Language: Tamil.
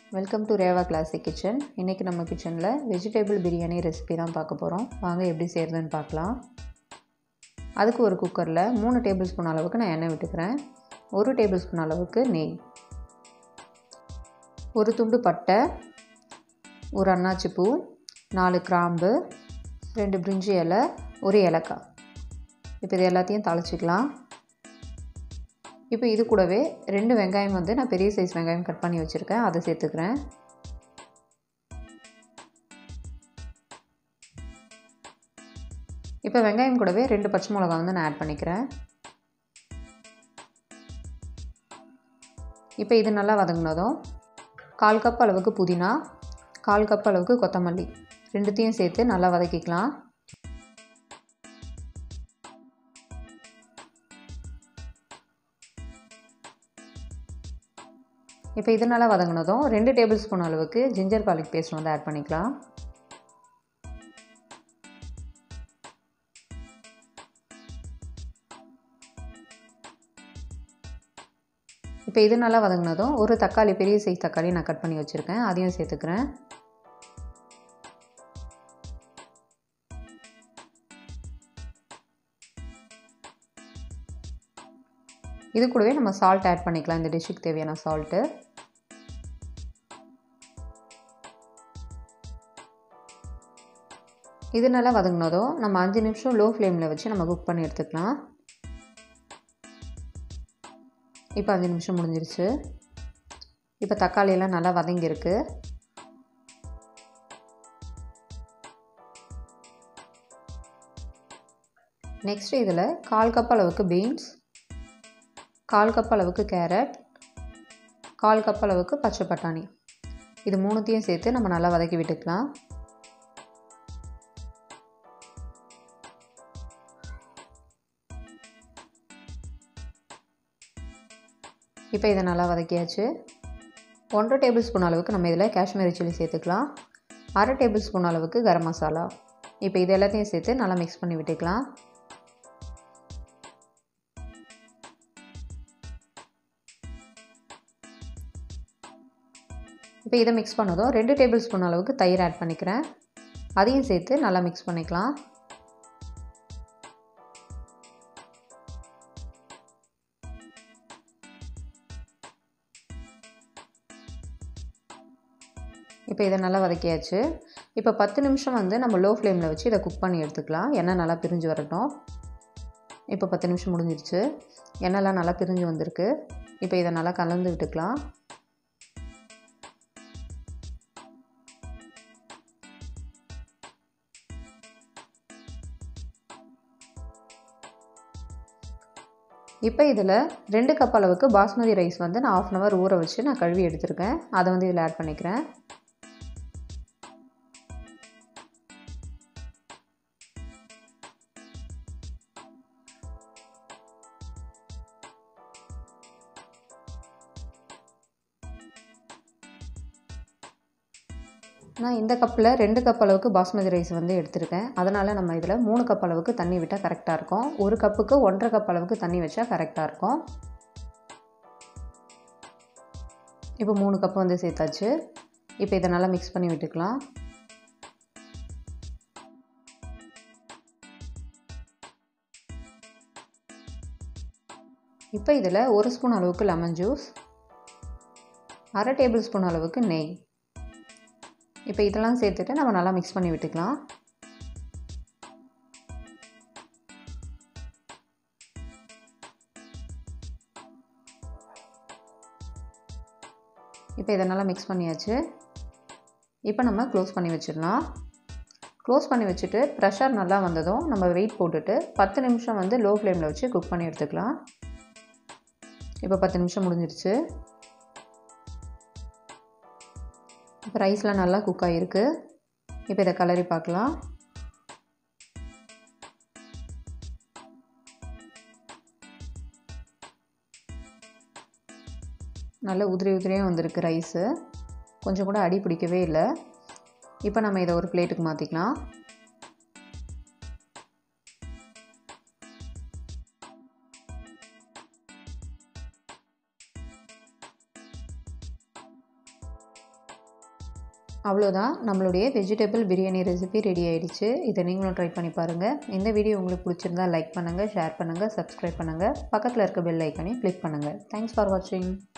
welcome to Reva classic kitchen இன்றைக்கி நம்ம கிச்சனில் வெஜிடபிள் பிரியாணி ரெசிபி தான் பார்க்க போகிறோம் வாங்க எப்படி செய்கிறதுன்னு பார்க்கலாம் அதுக்கு ஒரு குக்கரில் மூணு டேபிள் ஸ்பூன் அளவுக்கு நான் எண்ணெய் விட்டுக்கிறேன் ஒரு டேபிள் ஸ்பூன் அளவுக்கு நெய் ஒரு துண்டு பட்டை ஒரு அன்னாச்சி பூ நாலு கிராம்பு ரெண்டு பிரிஞ்சி இலை ஒரு ஏலக்காய் இப்போ இது எல்லாத்தையும் தாளிச்சிக்கலாம் இப்போ இது கூடவே ரெண்டு வெங்காயம் வந்து நான் பெரிய சைஸ் வெங்காயம் கட் பண்ணி வச்சுருக்கேன் அதை சேர்த்துக்கிறேன் இப்போ வெங்காயம் கூடவே ரெண்டு பச்சை மிளகா வந்து நான் ஆட் பண்ணிக்கிறேன் இப்போ இது நல்லா வதங்கினதும் கால் கப் அளவுக்கு புதினா கால் கப் அளவுக்கு கொத்தமல்லி ரெண்டுத்தையும் சேர்த்து நல்லா வதக்கிக்கலாம் இப்போ இது நல்லா வதங்கினதும் ரெண்டு டேபிள் ஸ்பூன் அளவுக்கு ஜிஞ்சர் கார்லிக் பேஸ்ட் வந்து ஆட் பண்ணிக்கலாம் இப்போ இது நல்லா வதங்கினதும் ஒரு தக்காளி பெரிய சைஸ் தக்காளி நான் கட் பண்ணி வச்சுருக்கேன் அதையும் சேர்த்துக்கிறேன் இது கூடவே நம்ம சால்ட் ஆட் பண்ணிக்கலாம் இந்த டிஷ்ஷுக்கு தேவையான சால்ட்டு இது நல்லா வதங்கினதும் நம்ம அஞ்சு நிமிஷம் லோ ஃப்ளேமில் வச்சு நம்ம குக் பண்ணி எடுத்துக்கலாம் இப்போ அஞ்சு நிமிஷம் முடிஞ்சிருச்சு இப்போ தக்காளியெல்லாம் நல்லா வதங்கியிருக்கு நெக்ஸ்ட்டு இதில் கால் கப் அளவுக்கு பீன்ஸ் கால் கப் அளவுக்கு கேரட் கால் கப் அளவுக்கு பச்சை பட்டாணி இது மூணுத்தையும் சேர்த்து நம்ம நல்லா வதக்கி விட்டுக்கலாம் இப்போ இதை நல்லா வதக்கியாச்சு ஒன்றரை டேபிள் ஸ்பூன் அளவுக்கு நம்ம இதில் காஷ்மீரி சில்லி சேர்த்துக்கலாம் அரை டேபிள் ஸ்பூன் அளவுக்கு கரம் மசாலா இப்போ இது எல்லாத்தையும் சேர்த்து நல்லா மிக்ஸ் பண்ணி விட்டுக்கலாம் இப்போ இதை மிக்ஸ் பண்ணதும் ரெண்டு டேபிள் ஸ்பூன் அளவுக்கு தயிர் ஆட் பண்ணிக்கிறேன் அதையும் சேர்த்து நல்லா மிக்ஸ் பண்ணிக்கலாம் இப்போ இதை நல்லா வதக்கியாச்சு இப்போ பத்து நிமிஷம் வந்து நம்ம லோ ஃப்ளேமில் வச்சு இதை குக் பண்ணி எடுத்துக்கலாம் எண்ணெய் நல்லா பிரிஞ்சு வரட்டும் இப்போ பத்து நிமிஷம் முடிஞ்சிருச்சு எண்ணெய்லாம் நல்லா பிரிஞ்சு வந்திருக்கு இப்போ இதை நல்லா கலந்து விட்டுக்கலாம் இப்போ இதில் ரெண்டு கப் அளவுக்கு பாஸ்மதி ரைஸ் வந்து நான் ஆஃப் அன் ஹவர் ஊற வச்சு நான் கழுவி எடுத்திருக்கேன் அதை வந்து இதில் ஆட் பண்ணிக்கிறேன் நான் இந்த கப்பில் ரெண்டு கப் அளவுக்கு பாஸ்மதி ரைஸ் வந்து எடுத்திருக்கேன் அதனால் நம்ம இதில் மூணு கப் அளவுக்கு தண்ணி விட்டால் கரெக்டாக இருக்கும் ஒரு கப்புக்கு ஒன்றரை கப் அளவுக்கு தண்ணி வச்சா கரெக்டாக இருக்கும் இப்போ மூணு கப்பு வந்து சேர்த்தாச்சு இப்போ இதை நல்லா மிக்ஸ் பண்ணி விட்டுக்கலாம் இப்போ இதில் ஒரு ஸ்பூன் அளவுக்கு லெமன் ஜூஸ் அரை டேபிள் ஸ்பூன் அளவுக்கு நெய் இப்போ இதெல்லாம் சேர்த்துட்டு நம்ம நல்லா மிக்ஸ் பண்ணி விட்டுக்கலாம் இப்போ இதை நல்லா மிக்ஸ் பண்ணியாச்சு இப்போ நம்ம க்ளோஸ் பண்ணி வச்சிடலாம் க்ளோஸ் பண்ணி வச்சுட்டு ப்ரெஷர் நல்லா வந்ததும் நம்ம வெயிட் போட்டுட்டு பத்து நிமிஷம் வந்து லோ ஃப்ளேமில் வச்சு குக் பண்ணி எடுத்துக்கலாம் இப்போ பத்து நிமிஷம் முடிஞ்சிருச்சு இப்போ ரைஸ்லாம் நல்லா குக் ஆகிருக்கு இப்போ இதை கலரி பார்க்கலாம் நல்ல உதிரி உதிரியாக வந்திருக்கு ரைஸு கொஞ்சம் கூட அடி பிடிக்கவே இல்லை இப்போ நம்ம இதை ஒரு பிளேட்டுக்கு மாற்றிக்கலாம் அவ்வளோதான் நம்மளுடைய வெஜிடபிள் பிரியாணி ரெசிபி ரெடி ஆயிடுச்சு இதை நீங்களும் ட்ரை பண்ணி பாருங்கள் இந்த வீடியோ உங்களுக்கு பிடிச்சிருந்தா லைக் பண்ணுங்கள் ஷேர் பண்ணுங்கள் சப்ஸ்கிரைப் பண்ணுங்கள் பக்கத்தில் இருக்க பெல் ஐக்கனையும் கிளிக் பண்ணுங்கள் தேங்க்ஸ் ஃபார் வாட்சிங்